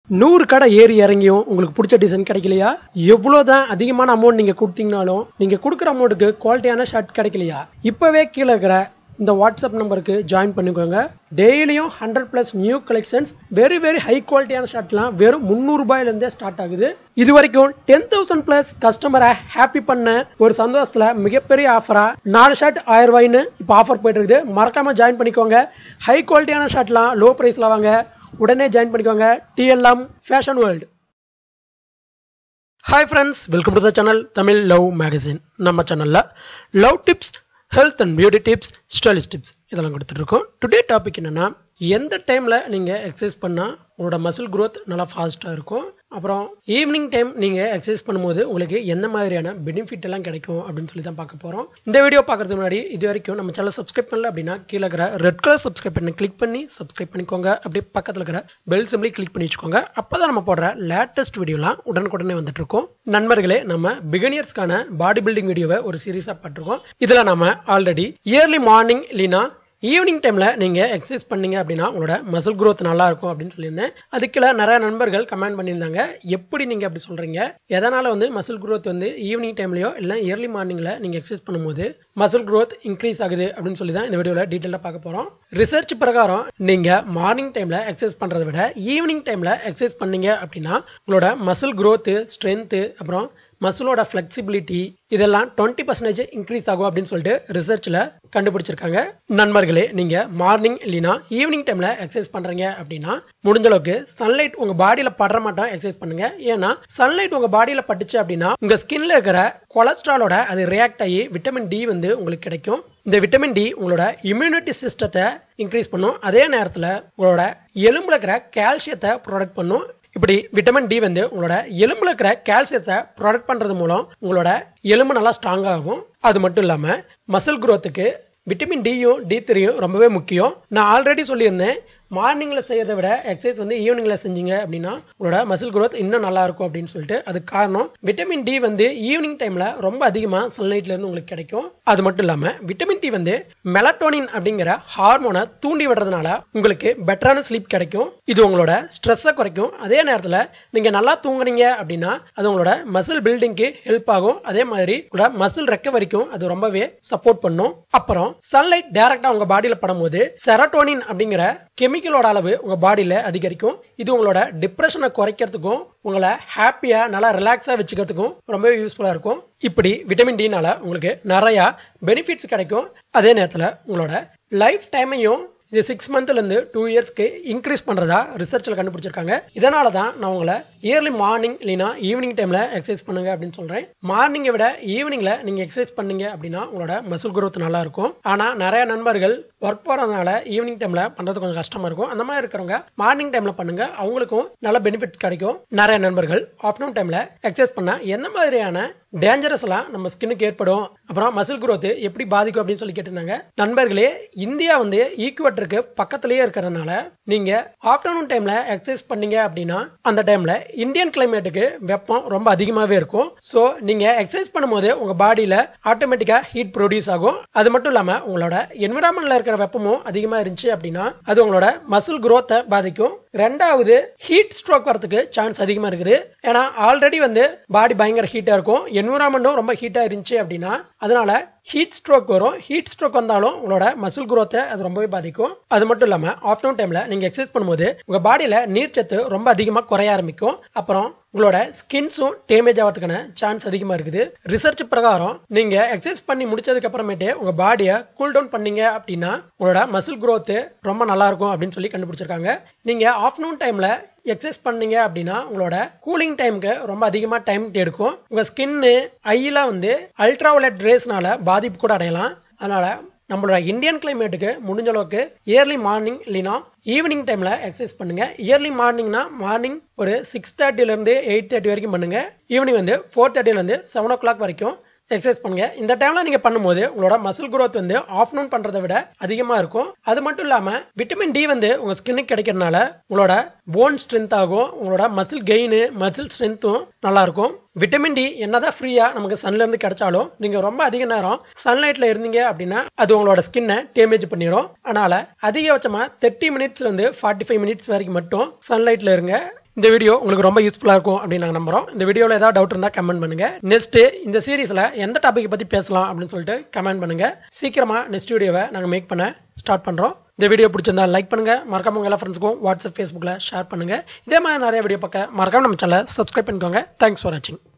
நூறு கடை ஏறி இறங்கியும் உங்களுக்கு பிடிச்ச டிசைன் கிடைக்கலையா எவ்வளவுதான் அதிகமான அமௌண்ட் நீங்க கொடுத்தீங்கனாலும் நீங்க கொடுக்குற அமௌண்ட்டுக்கு குவாலிட்டியான ஷர்ட் கிடைக்கலையா இப்பவே கீழே இருக்கிற இந்த வாட்ஸ்அப் நம்பருக்கு ஜாயின் பண்ணிக்கோங்க டெய்லியும் hundred plus new collections very very high குவாலிட்டியான ஷர்ட்லாம் வெறும் முந்நூறு ரூபாயிலிருந்தே ஸ்டார்ட் ஆகுது இது வரைக்கும் டென் தௌசண்ட் பிளஸ் கஸ்டமரை ஹாப்பி பண்ண ஒரு சந்தோஷத்துல மிகப்பெரிய ஆஃபரா நாலு ஷர்ட் ஆயிரம் ரூபாய்னு இப்போ ஆஃபர் போயிட்டு இருக்குது மறக்காம ஜாயின் பண்ணிக்கோங்க ஹை குவாலிட்டியான ஷர்ட்லாம் லோ பிரைஸ்ல வாங்க உடனே ஜாயின் பண்ணிக்கோங்க TLM fashion world hi friends welcome to the channel Tamil love magazine நம்ம சேனல்ல love tips health and beauty tips stylish tips இதெல்லாம் கொடுத்துட்டு இருக்கோம் டுடே டாபிக் என்னன்னா எந்த டைம்ல நீங்க எக்ஸசைஸ் பண்ணா உங்களோட மசில் growth நல்லா ஃபாஸ்டா இருக்கும் அப்புறம் ஈவினிங் டைம் நீங்க எக்ஸசைஸ் பண்ணும்போது உங்களுக்கு எந்த மாதிரியான பெனிஃபிட் எல்லாம் கிடைக்கும் அப்படின்னு சொல்லி தான் பார்க்க போறோம் இந்த வீடியோ பார்க்கறதுக்கு முன்னாடி இது வரைக்கும் நம்ம சேனல் சப்ஸ்கிரைப் பண்ணல அப்படின்னா கீழே இருக்கிற ரெட் கலர் சப்ஸ்கிரைப் பண்ணி கிளிக் பண்ணி சப்ஸ்கிரைப் பண்ணிக்கோங்க அப்படியே பக்கத்துல இருக்கிற பெல் சிம்லி கிளிக் பண்ணி வச்சுக்கோங்க அப்பதான் நம்ம போடுற லேட்டஸ்ட் வீடியோலாம் உடனுக்குடனே வந்துட்டு இருக்கும் நண்பர்களே நம்ம பிகினியர்ஸ்க்கான பாடி பில்டிங் வீடியோவை ஒரு சீரீஸா பட்டிருக்கோம் இதுல நம்ம ஆல்ரெடி இயர்லி மார்னிங் இல்லைன்னா ஈவினிங் டைம்ல நீங்க எக்ஸசைஸ் பண்ணீங்க அப்படின்னா உங்களோட மசில் growth நல்லா இருக்கும் அப்படின்னு சொல்லியிருந்தேன் அதுக்குள்ள நிறைய நண்பர்கள் கமெண்ட் பண்ணியிருந்தாங்க எப்படி நீங்க அப்படி சொல்றீங்க எதனால வந்து மசில் growth வந்து ஈவினிங் டைம்லயோ இல்ல இயர்லி மார்னிங்ல நீங்க எக்ஸசைஸ் பண்ணும்போது மசில் growth இன்க்ரீஸ் ஆகுது அப்படின்னு சொல்லி தான் இந்த வீடியோல டீட்டெயிலா பார்க்க போறோம் ரிசர்ச் பிரகாரம் நீங்க மார்னிங் டைம்ல எக்ஸசைஸ் பண்றதை விட ஈவினிங் டைம்ல எக்ஸசைஸ் பண்ணீங்க அப்படின்னா உங்களோட மசில் growth ஸ்ட்ரென்த் அப்புறம் மசிலோட ஃபிளெக்சிபிலிட்டி இதெல்லாம் டுவெண்ட்டி பர்சன்டேஜ் இன்க்ரீஸ் ஆகும் அப்படின்னு சொல்லிட்டு ரிசர்ச்ல கண்டுபிடிச்சிருக்காங்க நண்பர்களே நீங்க மார்னிங் இல்லைன்னா ஈவினிங் டைம்ல எக்ஸசைஸ் பண்றீங்க அப்படின்னா முடிஞ்ச அளவுக்கு சன்லைட் உங்க பாடியில படுற மாட்டோம் எக்ஸசைஸ் பண்ணுங்க ஏன்னா சன்லைட் உங்க பாடியில பட்டுச்சு அப்படின்னா உங்க ஸ்கின்ல இருக்கிற கொலஸ்ட்ராலோட அது ரியாக்ட் ஆகி விட்டமின் டி வந்து உங்களுக்கு கிடைக்கும் இந்த விட்டமின் டி உங்களோட இம்யூனிட்டி சிஸ்டத்தை இன்க்ரீஸ் பண்ணும் அதே நேரத்துல உங்களோட எலும்புல இருக்கிற கால்சியத்தை ப்ரொடக்ட் பண்ணும் இப்படி விட்டமின் டி வந்து உங்களோட எலும்புல இருக்கிற கால்சியத்தை ப்ரொடக்ட் பண்றது மூலம் உங்களோட எலும்பு நல்லா ஸ்ட்ராங் ஆகும் அது மட்டும் இல்லாம மசில் growthக்கு விட்டமின் டியும் டி த்ரீயும் ரொம்பவே முக்கியம் நான் ஆல்ரெடி சொல்லியிருந்தேன் மார்னிங்ல செய்யறதை விட எக்ஸசைஸ் வந்து ஈவினிங்ல செஞ்சீங்க அப்படின்னா உங்களோட மசில் growth இன்னும் நல்லா இருக்கும் அப்படின்னு சொல்லிட்டு அதுக்கு காரணம் விட்டமின் டி வந்து ஈவினிங் டைம்ல ரொம்ப அதிகமா சன்லைட்ல இருந்து உங்களுக்கு கிடைக்கும் அது மட்டும் இல்லாம விட்டமின் டி வந்து மெலட்டோனின் அப்படிங்கிற ஹார்மோனை தூண்டி விடுறதுனால உங்களுக்கு பெட்டரான ஸ்லீப் கிடைக்கும் இது உங்களோட ஸ்ட்ரெஸ்ஸை குறைக்கும் அதே நேரத்துல நீங்க நல்லா தூங்குனீங்க அப்படின்னா அது உங்களோட மசில் பில்டிங்க்கு ஹெல்ப் ஆகும் அதே மாதிரி உங்களோட மசில் ரெக்கவரிக்கும் அது ரொம்பவே சப்போர்ட் பண்ணும் அப்புறம் சன்லைட் டைரக்டா உங்க பாடியில படும்போது செரட்டோனின் அப்படிங்கிற கெமிக்கலோட அளவு உங்க பாடியில அதிகரிக்கும் இது உங்களோட டிப்ரெஷனை குறைக்கிறதுக்கும் உங்களை ஹாப்பியா நல்லா ரிலாக்ஸா வச்சுக்கிறதுக்கும் ரொம்பவே யூஸ்ஃபுல்லா இருக்கும் இப்படி விட்டமின் டினால உங்களுக்கு நிறைய பெனிஃபிட்ஸ் கிடைக்கும் அதே நேரத்துல உங்களோட லைஃப் டைமையும் இது சிக்ஸ் மந்த்ல இருந்து டூ இயர்ஸ்க்கு இன்க்ரீஸ் பண்றதா ரிசர்ச்ல கண்டுபிடிச்சிருக்காங்க இதனால தான் நான் உங்களை இயர்லி மார்னிங் இல்லைன்னா ஈவினிங் டைம்ல எக்ஸசைஸ் பண்ணுங்க அப்படின்னு சொல்றேன் மார்னிங்கை விட ஈவினிங்ல நீங்க எக்ஸசைஸ் பண்ணீங்க அப்படின்னா உங்களோட மசில் growth நல்லா இருக்கும் ஆனா நிறைய நண்பர்கள் ஒர்க் போறதுனால ஈவினிங் டைம்ல பண்றது கொஞ்சம் கஷ்டமா இருக்கும் அந்த மாதிரி இருக்கிறவங்க மார்னிங் டைம்ல பண்ணுங்க அவங்களுக்கும் நல்ல பெனிஃபிட் கிடைக்கும் நிறைய நண்பர்கள் ஆஃப்டர்நூன் டைம்ல எக்ஸசைஸ் பண்ணா எந்த மாதிரியான டேஞ்சரஸ் எல்லாம் நம்ம ஸ்கின்னுக்கு ஏற்படும் அப்புறம் மசில் growth எப்படி பாதிக்கும் அப்படின்னு சொல்லி கேட்டிருந்தாங்க நண்பர்களே இந்தியா வந்து ஈக்குவேட்டருக்கு பக்கத்திலேயே இருக்கிறதுனால நீங்க ஆஃப்டர்நூன் டைம்ல எக்ஸசைஸ் பண்ணீங்க அப்படின்னா அந்த டைம்ல இந்தியன் கிளைமேட்டுக்கு வெப்பம் ரொம்ப அதிகமாவே இருக்கும் சோ நீங்க எக்ஸசைஸ் பண்ணும்போது உங்க பாடியில ஆட்டோமேட்டிக்கா ஹீட் ப்ரொடியூஸ் ஆகும் அது மட்டும் இல்லாம உங்களோட என்விரான்மெண்ட்ல இருக்கிற வெப்பமும் அதிகமா இருந்துச்சு அப்படின்னா அது உங்களோட மசில் growth பாதிக்கும் ரெண்டாவது ஹீட் ஸ்ட்ரோக் வரதுக்கு சான்ஸ் அதிகமா இருக்குது ஏன்னா ஆல்ரெடி வந்து பாடி பயங்கர ஹீட்டா இருக்கும் என்விரான்மெண்ட்டும் ரொம்ப ஹீட்டா இருந்துச்சு அப்படின்னா அதனால ஹீட் ஸ்ட்ரோக் வரும் ஹீட் ஸ்ட்ரோக் வந்தாலும் உங்களோட மசில் growth அது ரொம்பவே பாதிக்கும் அது மட்டும் இல்லாம ஆஃப்டர்நூன் டைம்ல நீங்க எக்ஸசைஸ் பண்ணும்போது உங்க பாடியில நீர்ச்சத்து ரொம்ப அதிகமா குறைய ஆரம்பிக்கும் அப்புறம் உங்களோட ஸ்கின்ஸும் டேமேஜ் ஆகிறதுக்கான சான்ஸ் அதிகமா இருக்குது ரிசர்ச் பிரகாரம் நீங்க எக்ஸசைஸ் பண்ணி முடிச்சதுக்கு அப்புறமேட்டு உங்க பாடியை கூல் டவுன் பண்ணீங்க அப்படின்னா உங்களோட மசில் growth ரொம்ப நல்லா இருக்கும் அப்படின்னு சொல்லி கண்டுபிடிச்சிருக்காங்க நீங்க ஆஃப்டர்நூன் டைம்ல எக்ஸசைஸ் பண்ணீங்க அப்படின்னா உங்களோட கூலிங் டைமுக்கு ரொம்ப அதிகமா டைம் எடுக்கும் உங்க ஸ்கின்னு ஐயில வந்து அல்ட்ராவலட் ரேஸ்னால பாதிப்பு கூட அடையலாம் அதனால நம்மளோட இந்தியன் கிளைமேட்டுக்கு முடிஞ்ச அளவுக்கு இயர்லி மார்னிங் இல்லைன்னா ஈவினிங் டைம்ல எக்ஸசைஸ் பண்ணுங்க இயர்லி மார்னிங்னா மார்னிங் ஒரு சிக்ஸ் தேர்ட்டில இருந்து எயிட் தேர்ட்டி வரைக்கும் பண்ணுங்க ஈவினிங் வந்து ஃபோர் தேர்ட்டில இருந்து செவன் ஓ கிளாக் வரைக்கும் எக்ஸசைஸ் பண்ணுங்க இந்த டைம்ல நீங்க பண்ணும்போது உங்களோட மசில் growth வந்து ஆஃப்டர்நூன் பண்றதை விட அதிகமா இருக்கும் அது மட்டும் இல்லாம விட்டமின் டி வந்து உங்க ஸ்கின்னுக்கு கிடைக்கிறதுனால உங்களோட போன் ஸ்ட்ரென்த் ஆகும் உங்களோட மசில் கெயின் மசில் ஸ்ட்ரென்த்தும் நல்லா இருக்கும் விட்டமின் டி என்னதான் ஃப்ரீயா நமக்கு சன்ல இருந்து கிடைச்சாலும் நீங்க ரொம்ப அதிக நேரம் சன்லைட்ல இருந்தீங்க அப்படின்னா அது உங்களோட ஸ்கின்னை டேமேஜ் பண்ணிடும் அதனால அதிகபட்சமா தேர்ட்டி மினிட்ஸ்ல இருந்து ஃபார்ட்டி ஃபைவ் மினிட்ஸ் வரைக்கும் மட்டும் சன்லைட்ல இருங்க இந்த வீடியோ உங்களுக்கு ரொம்ப யூஸ்ஃபுல்லாக இருக்கும் அப்படின்னு நாங்கள் நம்புறோம் இந்த வீடியோவில் ஏதாவது டவுட் இருந்தால் கமெண்ட் பண்ணுங்க நெக்ஸ்ட் இந்த சீரிஸில் எந்த டாபிக் பற்றி பேசலாம் அப்படின்னு சொல்லிட்டு கமெண்ட் பண்ணுங்க சீக்கிரமா நெக்ஸ்ட் வீடியோவை நாங்கள் மேக் பண்ண ஸ்டார்ட் பண்ணுறோம் இந்த வீடியோ பிடிச்சிருந்தா லைக் பண்ணுங்க மறக்காம உங்க எல்லா ஃப்ரெண்ட்ஸுக்கும் வாட்ஸ்அப் ஃபேஸ்புக்கில் ஷேர் பண்ணுங்க இதே மாதிரி நிறைய வீடியோ பார்க்க மறக்காம நம்ம சேனலை சப்ஸ்கிரைப் பண்ணிக்கோங்க தேங்க்ஸ் ஃபார் வாட்சிங்